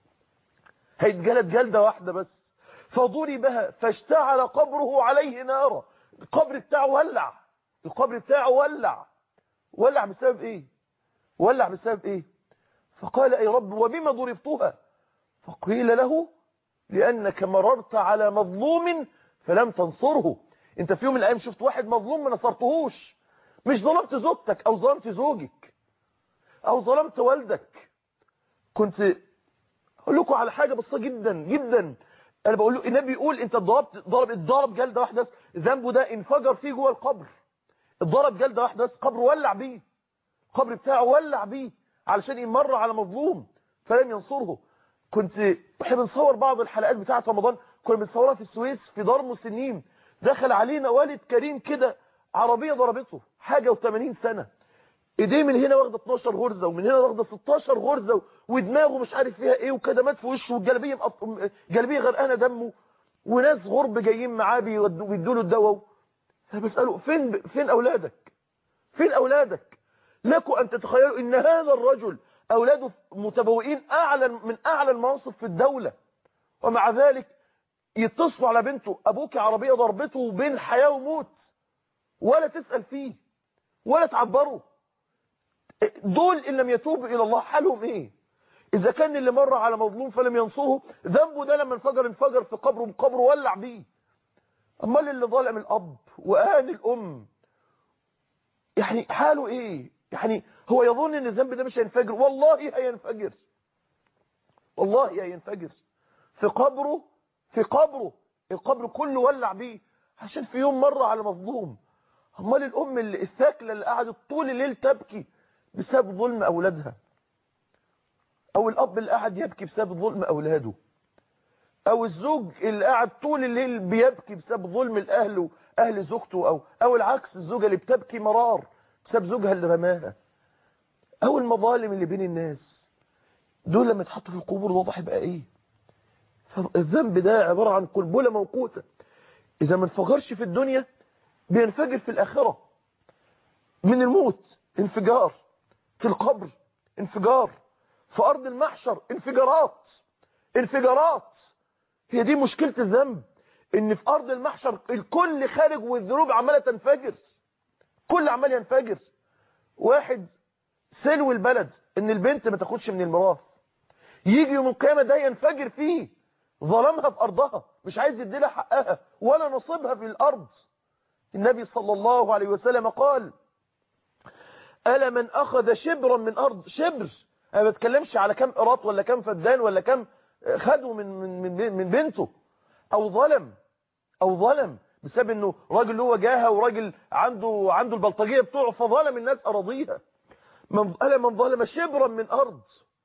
هيتجلد جلدة واحدة بس فضربها فاشتعل قبره عليه نارا القبر بتاعه ولع القبر بتاعه ولع ولع بسبب ايه ولع بسبب ايه فقال اي رب وبما ضربتها فقيل له لانك مررت على مظلوم فلم تنصره انت في يوم من الايام شفت واحد مظلوم ما نصرتهوش مش ظلمت زوجتك او ظلمت زوجك او ظلمت والدك كنت اقول لكم على حاجه بسيطه جدا جدا انا بقول له النبي بيقول انت ضربت ضرب اتضرب جلده واحده بس ذنبه ده انفجر فيه جوه القبر اتضرب جلده واحده بس قبر ولع بيه القبر بتاعه ولع بيه علشان يمر على مظلوم فلم ينصره كنت احنا بنصور بعض الحلقات بتاعه رمضان كنا بنصورها في السويس في دار مسنين دخل علينا والد كريم كده عربيه ضربته حاجه و80 سنه ايديه من هنا واخده 12 غرزه ومن هنا واخده 16 غرزه ودماغه مش عارف فيها ايه وكدمات في وشه والجلبيه مقط... جلبيه غرقانه دمه وناس غرب جايين معاه بيدوا له الدواء انا بساله فين فين اولادك فين اولادك لكم ان تتخيلوا ان هذا الرجل اولاده متبوئين اعلى من اعلى المناصب في الدوله ومع ذلك يتصلوا على بنته ابوك عربيه ضربته بين حياه وموت ولا تسال فيه ولا تعبره دول ان لم يتوبوا الى الله حالهم ايه اذا كان اللي مر على مظلوم فلم ينصره ذنبه ده لما انفجر انفجر في قبره قبره ولع بيه امال اللي ظلم الاب واهان الام يعني حاله ايه يعني هو يظن ان الذنب ده مش هينفجر والله هينفجر والله هينفجر في قبره في قبره القبر كله ولع بيه عشان في يوم مر على مظلوم امال الام اللي الثاكله اللي قعدت طول الليل تبكي بسبب ظلم أولادها أو الأب اللي قاعد يبكي بسبب ظلم أولاده أو الزوج اللي قاعد طول الليل بيبكي بسبب ظلم الأهل وأهل زوجته أو, أو العكس الزوجة اللي بتبكي مرار بسبب زوجها اللي رماها أو المظالم اللي بين الناس دول لما يتحطوا في القبور الوضع يبقى إيه فالذنب ده عبارة عن قنبلة موقوتة إذا ما انفجرش في الدنيا بينفجر في الآخرة من الموت انفجار في القبر انفجار في أرض المحشر انفجارات انفجارات هي دي مشكلة الذنب ان في أرض المحشر الكل خارج والذنوب عمالة تنفجر كل عمال ينفجر واحد سلو البلد ان البنت ما تاخدش من الميراث يجي يوم القيامة ده ينفجر فيه ظلمها في أرضها مش عايز يديلها حقها ولا نصيبها في الأرض النبي صلى الله عليه وسلم قال ألا من أخذ شبرا من أرض شبر أنا ما بتكلمش على كم قراط ولا كم فدان ولا كم خده من, من, من, من بنته أو ظلم أو ظلم بسبب أنه راجل هو جاهة وراجل عنده عنده البلطجية بتوعه فظلم الناس أراضيها من ألا من ظلم شبرا من أرض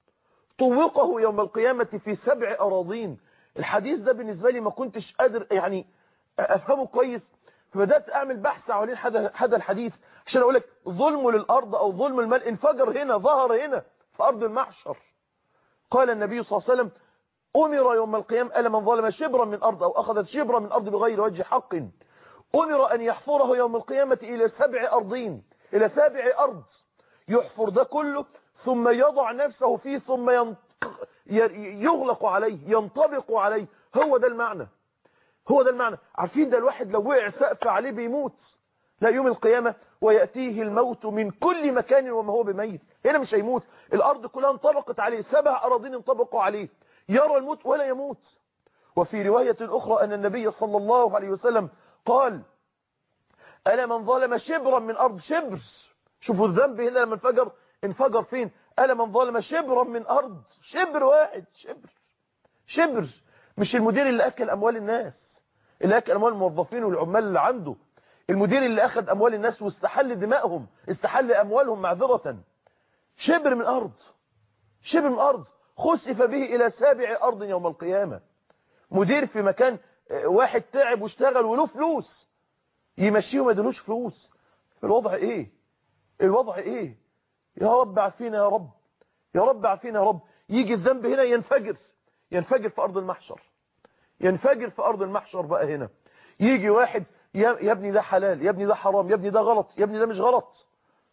طوقه يوم القيامة في سبع أراضين الحديث ده بالنسبة لي ما كنتش قادر يعني أفهمه كويس فبدأت أعمل بحث حوالين هذا الحديث عشان أقول لك ظلم للأرض أو ظلم المال انفجر هنا ظهر هنا في أرض المحشر قال النبي صلى الله عليه وسلم أمر يوم القيامة ألا من ظلم شبرا من أرض أو أخذت شبرا من أرض بغير وجه حق أمر أن يحفره يوم القيامة إلى سبع أرضين إلى سابع أرض يحفر ده كله ثم يضع نفسه فيه ثم ينطق يغلق عليه ينطبق عليه هو ده المعنى هو ده المعنى عارفين ده الواحد لو وقع سقف عليه بيموت لا يوم القيامة ويأتيه الموت من كل مكان وما هو بميت هنا مش هيموت الأرض كلها انطبقت عليه سبع أراضين انطبقوا عليه يرى الموت ولا يموت وفي رواية أخرى أن النبي صلى الله عليه وسلم قال ألا من ظلم شبرا من أرض شبر شوفوا الذنب هنا لما انفجر انفجر فين ألا من ظلم شبرا من أرض شبر واحد شبر شبر مش المدير اللي أكل أموال الناس اللي أكل أموال الموظفين والعمال اللي عنده المدير اللي أخذ أموال الناس واستحل دمائهم استحل أموالهم معذرة شبر من أرض شبر من أرض خسف به إلى سابع أرض يوم القيامة مدير في مكان واحد تعب واشتغل وله فلوس يمشيه وما يدلوش فلوس الوضع ايه الوضع ايه يا رب عافينا يا رب يا رب عافينا يا رب يجي الذنب هنا ينفجر ينفجر في ارض المحشر ينفجر في ارض المحشر بقى هنا يجي واحد يا يا ابني ده حلال يا ابني ده حرام يا ابني ده غلط يا ابني ده مش غلط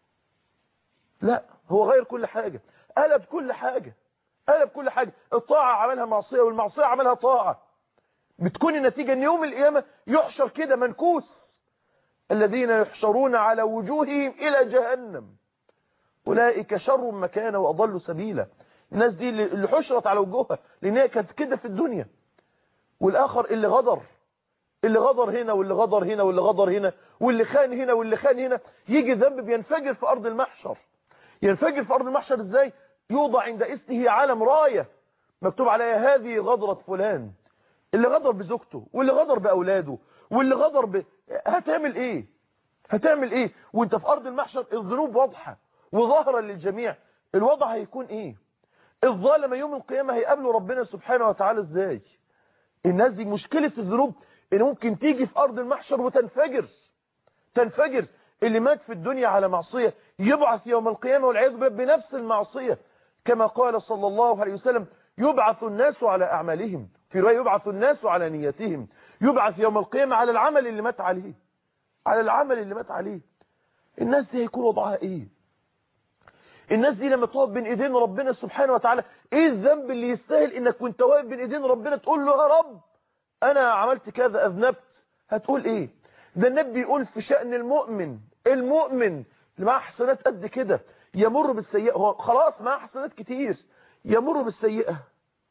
لا هو غير كل حاجة قلب كل حاجة قلب كل حاجة الطاعة عملها معصية والمعصية عملها طاعة بتكون النتيجة ان يوم القيامة يحشر كده منكوس الذين يحشرون على وجوههم إلى جهنم أولئك شر مكانا وأضل سبيلا الناس دي اللي حشرت على وجوهها لأنها كانت كده في الدنيا والآخر اللي غدر اللي غدر هنا واللي غدر هنا واللي غدر هنا واللي خان هنا واللي خان هنا يجي ذنب بينفجر في أرض المحشر ينفجر في أرض المحشر إزاي يوضع عند اسمه علم راية مكتوب عليها هذه غدرة فلان اللي غدر بزوجته واللي غدر بأولاده واللي غدر ب... هتعمل ايه هتعمل ايه وانت في ارض المحشر الذنوب واضحة وظاهرة للجميع الوضع هيكون ايه الظالم يوم القيامة هيقابله ربنا سبحانه وتعالى ازاي الناس دي مشكلة الذنوب ان ممكن تيجي في ارض المحشر وتنفجر تنفجر اللي مات في الدنيا على معصية يبعث يوم القيامة والعياذ بالله بنفس المعصية كما قال صلى الله عليه وسلم يبعث الناس على أعمالهم في رواية يبعث الناس على نيتهم يبعث يوم القيامة على العمل اللي مات عليه على العمل اللي مات عليه الناس دي هيكون وضعها ايه الناس دي لما تقف بين ايدين ربنا سبحانه وتعالى ايه الذنب اللي يستاهل انك وانت واقف بين ايدين ربنا تقول له يا رب انا عملت كذا اذنبت هتقول ايه ده النبي يقول في شأن المؤمن المؤمن اللي معاه حسنات قد كده يمر بالسيئة هو خلاص معاه حسنات كتير يمر بالسيئة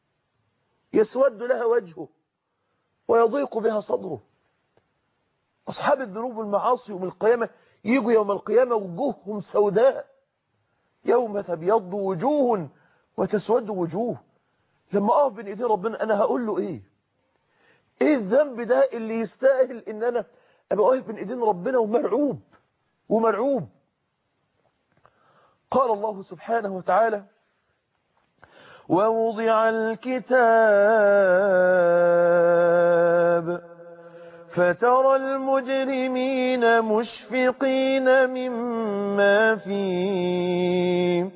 يسود لها وجهه ويضيق بها صدره أصحاب الذنوب والمعاصي يوم القيامة يجوا يوم القيامة وجوههم سوداء يوم تبيض وجوه وتسود وجوه لما أقف بين إيدين ربنا أنا هقول له إيه إيه الذنب ده اللي يستاهل إن أنا أبقى واقف بين إيدين ربنا ومرعوب ومرعوب قال الله سبحانه وتعالى ووضع الكتاب فترى المجرمين مشفقين مما فيه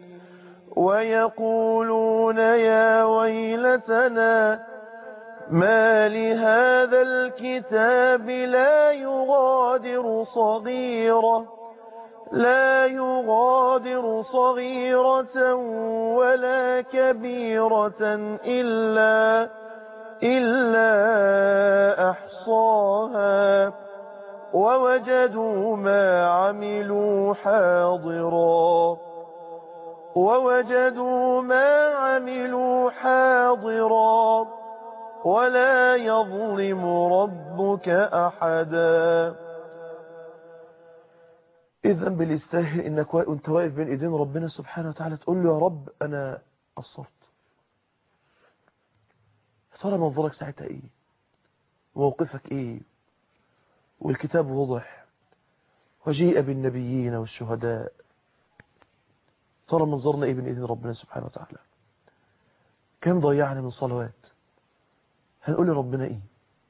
ويقولون يا ويلتنا ما لهذا الكتاب لا يغادر صغيرة لا يغادر صغيرة ولا كبيرة إلا إلا أحصاها ووجدوا ما عملوا حاضرا ووجدوا ما عملوا حاضرا ولا يظلم ربك أحدا الذنب اللي يستاهل انك وانت واقف بين ايدين ربنا سبحانه وتعالى تقول له يا رب انا قصرت ترى منظرك ساعتها ايه موقفك ايه والكتاب وضح وجيء بالنبيين والشهداء ترى منظرنا ايه بين ايدين ربنا سبحانه وتعالى كم ضيعنا من صلوات هنقول لربنا ايه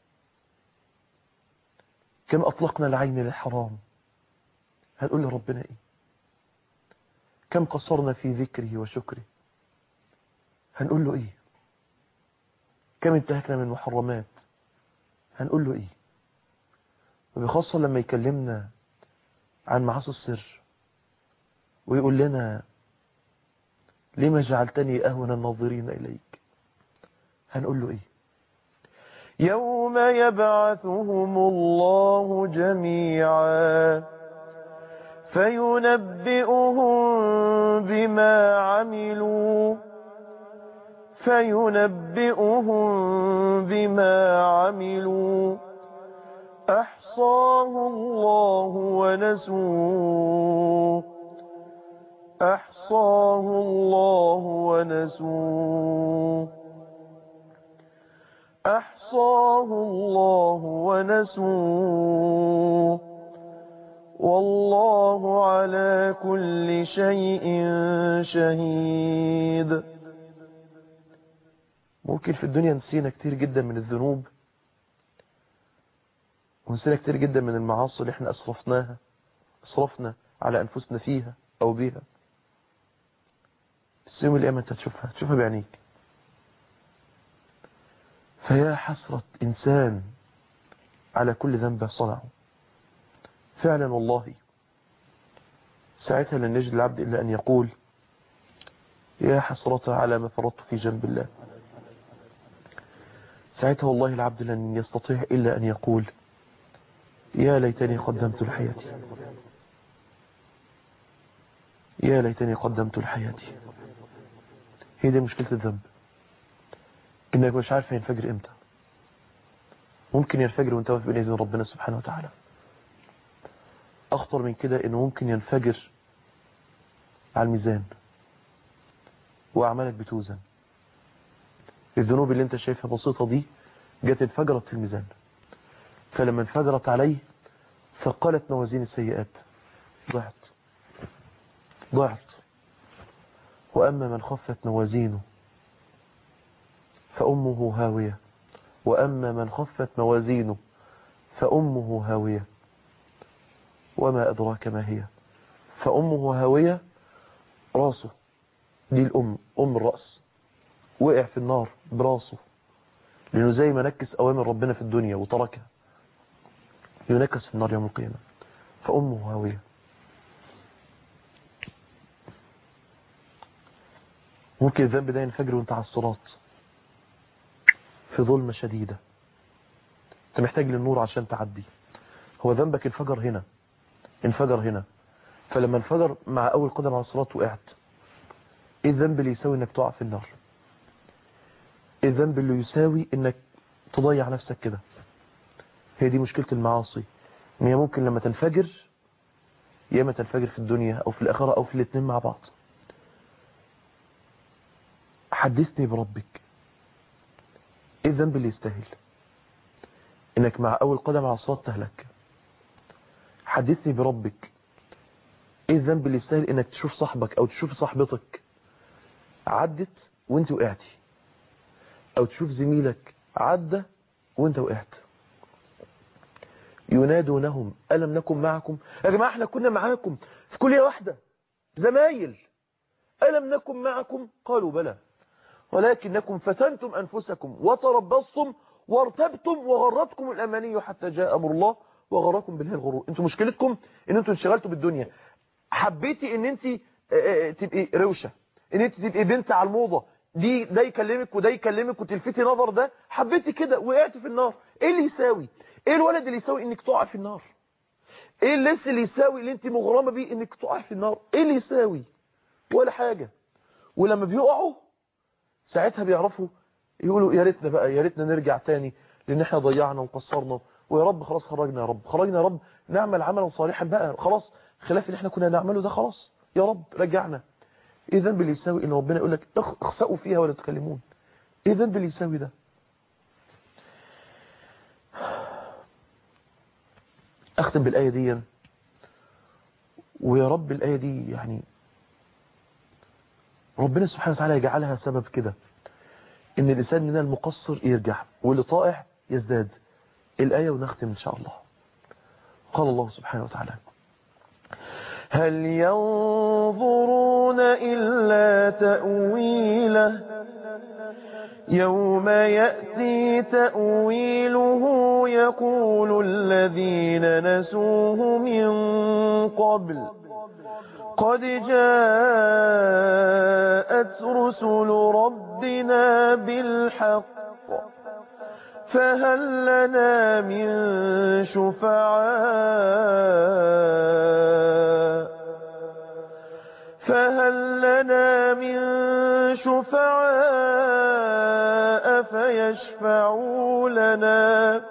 كم اطلقنا العين للحرام هنقول لربنا ايه كم قصرنا في ذكره وشكره هنقول له ايه كم انتهكنا من محرمات هنقول له ايه وبخاصة لما يكلمنا عن معاصي السر ويقول لنا لما جعلتني أهون الناظرين إليك هنقول له إيه يوم يبعثهم الله جميعا فينبئهم بما عملوا فينبئهم بما عملوا أحصاه الله ونسوه أحصاه الله ونسوه أحصاه الله ونسوه والله على كل شيء شهيد ممكن في الدنيا نسينا كتير جدا من الذنوب ونسينا كتير جدا من المعاصي اللي احنا أسرفناها أسرفنا على أنفسنا فيها او بيها بس يوم القيامة انت تشوفها تشوفها بعينيك فيا حسرة انسان على كل ذنب صنعه فعلا والله ساعتها لن يجد العبد إلا أن يقول يا حسرة على ما فرطت في جنب الله ساعتها والله العبد لن يستطيع إلا أن يقول يا ليتني قدمت لحياتي يا ليتني قدمت لحياتي هي دي مشكلة الذنب إنك مش عارف ينفجر إمتى ممكن ينفجر وانت واقف بين يدين ربنا سبحانه وتعالى أخطر من كده إنه ممكن ينفجر على الميزان وأعمالك بتوزن الذنوب اللي انت شايفها بسيطة دي جت انفجرت في الميزان فلما انفجرت عليه ثقلت موازين السيئات ضعت ضعت وأما من خفت موازينه فأمه هاوية وأما من خفت موازينه فأمه هاوية وما أدراك ما هي فأمه هاوية راسه دي الأم أم الرأس وقع في النار براسه لأنه زي ما نكس أوامر ربنا في الدنيا وتركها ينكس في النار يوم القيامة فأمه هاوية ممكن الذنب ده ينفجر وانت على الصراط في ظلمة شديدة انت محتاج للنور عشان تعدي هو ذنبك انفجر هنا انفجر هنا فلما انفجر مع اول قدم على الصراط وقعت ايه الذنب اللي يساوي انك تقع في النار ايه الذنب اللي يساوي انك تضيع نفسك كده هي دي مشكلة المعاصي ان هي ممكن لما تنفجر يا اما تنفجر في الدنيا او في الاخرة او في الاثنين مع بعض حدثني بربك ايه الذنب اللي يستاهل انك مع اول قدم على الصراط تهلك حدثني بربك ايه الذنب اللي يستاهل انك تشوف صاحبك او تشوف صاحبتك عدت وانت وقعتي او تشوف زميلك عدى وانت وقعت ينادونهم ألم نكن معكم يا جماعة احنا كنا معاكم في كلية واحدة زمايل ألم نكن معكم قالوا بلى ولكنكم فتنتم أنفسكم وتربصتم وارتبتم وغرتكم الأماني حتى جاء أمر الله وغركم بالله الغرور انتوا مشكلتكم ان انتوا انشغلتوا بالدنيا حبيتي ان انت تبقي روشة ان انت تبقي بنت على الموضة دي ده يكلمك وده يكلمك وتلفتي نظر ده حبيتي كده وقعت في النار ايه اللي يساوي ايه الولد اللي يساوي انك تقع في النار ايه اللبس اللي يساوي اللي انت مغرمة بيه انك تقع في النار ايه اللي يساوي ولا حاجة ولما بيقعوا ساعتها بيعرفوا يقولوا يا ريتنا بقى يا ريتنا نرجع تاني لان احنا ضيعنا وقصرنا ويا رب خلاص خرجنا يا رب خرجنا يا رب نعمل عملا صالحا بقى خلاص خلاف اللي احنا كنا نعمله ده خلاص يا رب رجعنا ايه ذنب اللي يساوي ان ربنا يقول لك اخسأوا فيها ولا تكلمون ايه ذنب اللي يساوي ده اختم بالآية دي ويا رب الآية دي يعني ربنا سبحانه وتعالى يجعلها سبب كده ان الانسان من المقصر يرجع واللي طائع يزداد الآية ونختم إن شاء الله قال الله سبحانه وتعالى هل ينظرون إلا تأويله يوم يأتي تأويله يقول الذين نسوه من قبل قد جاءت رسل ربنا بالحق فهل لنا من شفعاء فهل لنا من شفعاء فيشفعوا لنا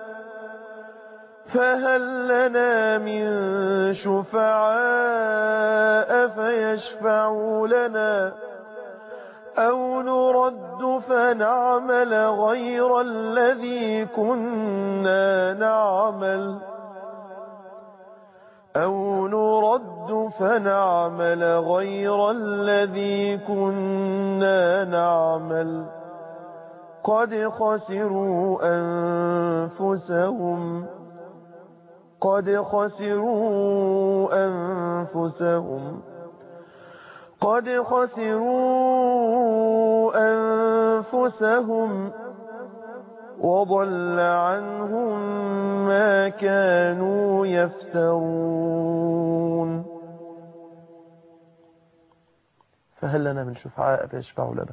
فهل لنا من شفعاء فيشفعوا لنا أو نرد فنعمل غير الذي كنا نعمل أو نرد فنعمل غير الذي كنا نعمل قد خسروا أنفسهم قد خسروا أنفسهم قد خسروا أنفسهم وضل عنهم ما كانوا يفترون فهل لنا من شفعاء يشفعوا لنا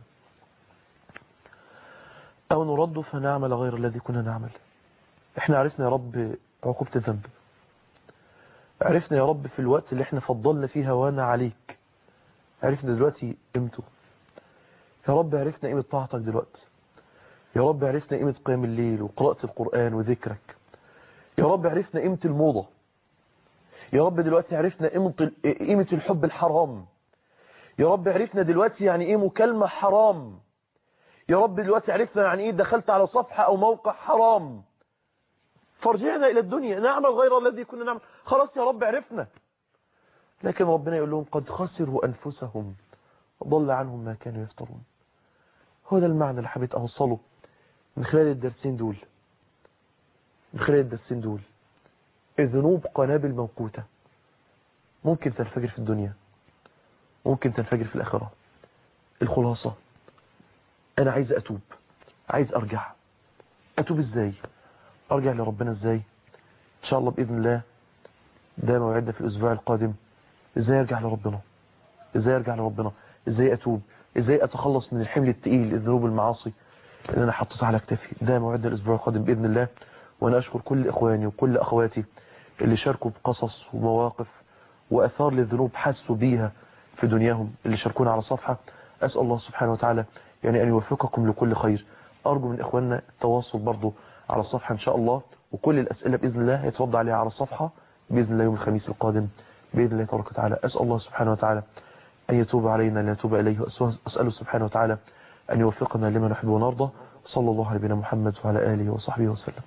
أو نرد فنعمل غير الذي كنا نعمل احنا عرفنا يا رب عقوبة الذنب عرفنا يا رب في الوقت اللي احنا فضلنا فيه هوانا عليك عرفنا دلوقتي قيمته يا رب عرفنا قيمة طاعتك دلوقتي يا رب عرفنا قيمة قيام الليل وقراءة القرآن وذكرك يا رب عرفنا قيمة الموضة يا رب دلوقتي عرفنا قيمة قيمة الحب الحرام يا رب عرفنا دلوقتي يعني ايه مكالمة حرام يا رب دلوقتي عرفنا يعني ايه دخلت على صفحة او موقع حرام فرجعنا الى الدنيا نعمل غير الذي كنا نعمل خلاص يا رب عرفنا لكن ربنا يقول لهم قد خسروا انفسهم وضل عنهم ما كانوا يفترون هو ده المعنى اللي حبيت اوصله من خلال الدرسين دول من خلال الدرسين دول الذنوب قنابل موقوتة ممكن تنفجر في الدنيا ممكن تنفجر في الآخرة الخلاصة أنا عايز أتوب عايز أرجع أتوب إزاي أرجع لربنا إزاي إن شاء الله بإذن الله ده موعدنا في الأسبوع القادم إزاي أرجع لربنا إزاي أرجع لربنا إزاي أتوب إزاي أتخلص من الحمل التقيل الذنوب المعاصي اللي أنا حطيتها على كتفي ده موعدنا الأسبوع القادم بإذن الله وأنا أشكر كل إخواني وكل أخواتي اللي شاركوا بقصص ومواقف وأثار للذنوب حسوا بيها في دنياهم اللي شاركونا على صفحة أسأل الله سبحانه وتعالى يعني أن يوفقكم لكل خير أرجو من إخواننا التواصل برضو على الصفحة إن شاء الله وكل الأسئلة بإذن الله يترد عليها على الصفحة بإذن الله يوم الخميس القادم بإذن الله تبارك وتعالى أسأل الله سبحانه وتعالى أن يتوب علينا لا يتوب إليه وأسأله سبحانه وتعالى أن يوفقنا لما نحب ونرضى صلى الله على نبينا محمد وعلى آله وصحبه وسلم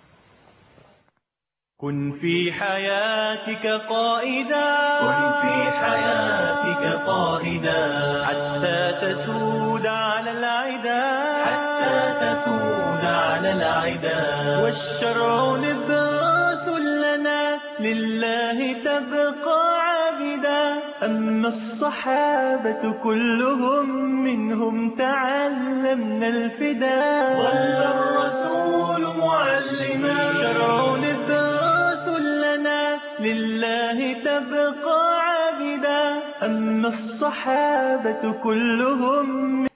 كن في حياتك قائدا كن في حياتك قائدا حتى تسود على العدا حتى تسود على العدا والشرع نبراس لنا لله تبقى عابدا أما الصحابة كلهم منهم تعلمنا الفداء ظل الرسول معلما شرع نبراس لنا لله تبقى عابدا أما الصحابة كلهم